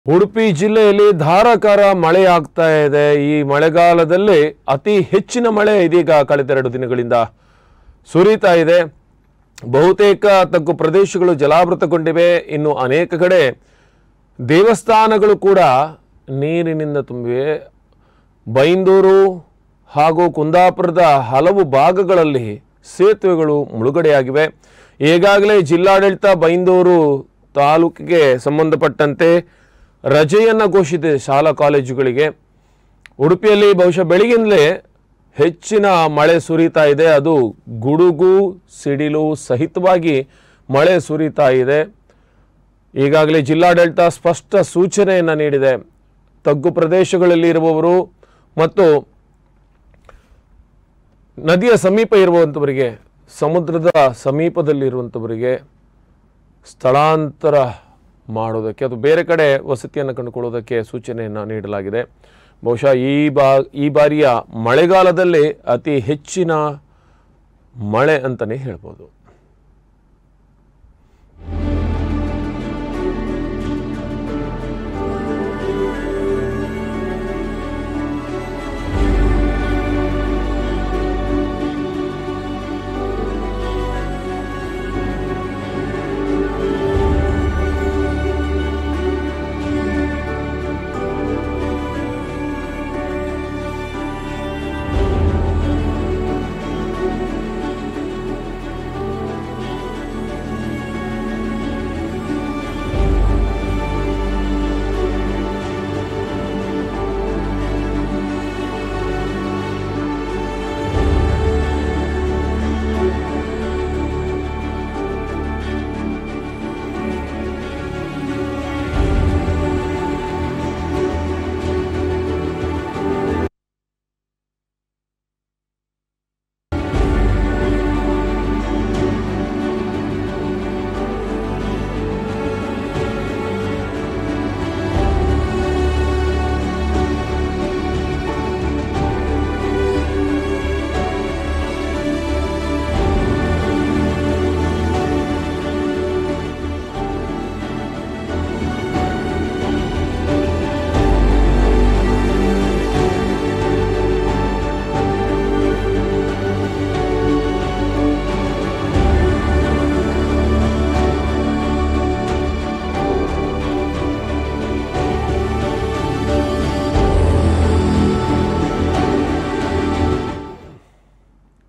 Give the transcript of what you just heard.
ಉಡುಪಿ ಜಿಲ್ಲೆಯಲ್ಲಿ ಧಾರಾಕಾರ ಮಳೆ ಆಗ್ತಾ ಇದೆ ಈ ಮಳೆಗಾಲದಲ್ಲಿ ಅತಿ ಹೆಚ್ಚಿನ ಮಳೆ ಇದೀಗ ಕಳೆದೆರಡು ದಿನಗಳಿಂದ ಸುರಿತಾ ಇದೆ ಬಹುತೇಕ ತಗ್ಗು ಪ್ರದೇಶಗಳು ಜಲಾವೃತಗೊಂಡಿವೆ ಇನ್ನು ಅನೇಕ ಕಡೆ ದೇವಸ್ಥಾನಗಳು ಕೂಡ ನೀರಿನಿಂದ ತುಂಬಿವೆ ಬೈಂದೂರು ಹಾಗೂ ಕುಂದಾಪುರದ ಹಲವು ಭಾಗಗಳಲ್ಲಿ ಸೇತುವೆಗಳು ಮುಳುಗಡೆಯಾಗಿವೆ ಈಗಾಗಲೇ ಜಿಲ್ಲಾಡಳಿತ ಬೈಂದೂರು ತಾಲೂಕಿಗೆ ಸಂಬಂಧಪಟ್ಟಂತೆ ರಜೆಯನ್ನು ಘೋಷಿಸಿದೆ ಶಾಲಾ ಕಾಲೇಜುಗಳಿಗೆ ಉಡುಪಿಯಲ್ಲಿ ಬಹುಶಃ ಬೆಳಗಿಂದಲೇ ಹೆಚ್ಚಿನ ಮಳೆ ಸುರಿತಾ ಇದೆ ಅದು ಗುಡುಗು ಸಿಡಿಲು ಸಹಿತವಾಗಿ ಮಳೆ ಸುರಿತಾ ಇದೆ ಈಗಾಗಲೇ ಜಿಲ್ಲಾಡಳಿತ ಸ್ಪಷ್ಟ ಸೂಚನೆಯನ್ನು ನೀಡಿದೆ ತಗ್ಗು ಪ್ರದೇಶಗಳಲ್ಲಿ ಇರುವವರು ಮತ್ತು ನದಿಯ ಸಮೀಪ ಇರುವಂಥವರಿಗೆ ಸಮುದ್ರದ ಸಮೀಪದಲ್ಲಿರುವಂಥವರಿಗೆ ಸ್ಥಳಾಂತರ ಮಾಡೋದಕ್ಕೆ ಅದು ಬೇರೆ ಕಡೆ ವಸತಿಯನ್ನು ಕಂಡುಕೊಳ್ಳೋದಕ್ಕೆ ಸೂಚನೆಯನ್ನು ನೀಡಲಾಗಿದೆ ಬಹುಶಃ ಈ ಬಾ ಈ ಬಾರಿಯ ಮಳೆಗಾಲದಲ್ಲಿ ಅತಿ ಹೆಚ್ಚಿನ ಮಳೆ ಅಂತಲೇ ಹೇಳ್ಬೋದು